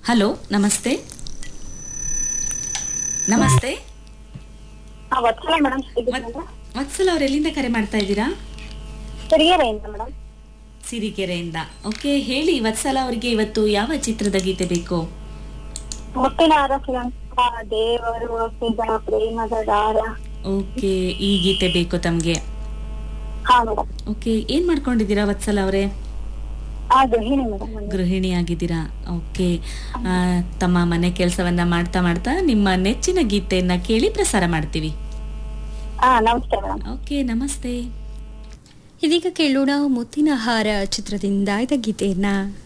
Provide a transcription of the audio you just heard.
hello ನಮಸ್ತೆ ನಮಸ್ತೆ ಹಾ ವತ್ಸಲ ಮೇಡಮ್ ವತ್- ವತ್ಸಲ ಅವ್ರು ಎಲ್ಲಿಂದ ಕರೆ ಮಾಡ್ತಾ ಇದ್ದೀರಾ ಹಿರಿಯರೆಯಿಂದ ಮೇಡಮ್ ಸಿರಿಕೆರೆಯಿಂದ ಓಕೆ ಹೇಳಿ ವತ್ಸಲ ಅವರಿಗೆ ಇವತ್ತು ಯಾವ ಚಿತ್ರದ ಗೀತೆ ಬೇಕು ಮುತ್ತಿನ ಅರಸಿದಂತ ದೇವರು ಒಪ್ಪಿದ ಪ್ರೇಮದ ದಾರ ಓಕೆ ಈ ಗೀತೆ ಬೇಕು ತಮಗೆ ಹಾ ಮೇಡಮ್ ಓಕೆ ಏನ್ ಮಾಡ್ಕೊಂಡಿದ್ದೀರಾ ವತ್ಸಲ ಅವರೇ ಹಾ ಗೃಹಿಣಿ ಮೇಡಮ್ ಗೃಹಿಣಿ ಆಗಿದ್ದೀರಾ ಓಕೆ ಆ, ತಮ್ಮ ಮನೆ ಕೆಲಸವನ್ನ ಮಾಡ್ತಾ ಮಾಡ್ತಾ ನಿಮ್ಮ ನೆಚ್ಚಿನ ಗೀತೆಯನ್ನ ಕೇಳಿ ಪ್ರಸಾರ ಮಾಡ್ತೀವಿ ಹಾ ನಮಸ್ತೆ ಮೇಡಮ್ ಓಕೆ ನಮಸ್ತೆ ಇದೀಗ ಕೇಳೋಣ ಮುತ್ತಿನ ಹಾರ ಚಿತ್ರದಿಂದ ಆಯ್ದ ಗೀತೆಯನ್ನ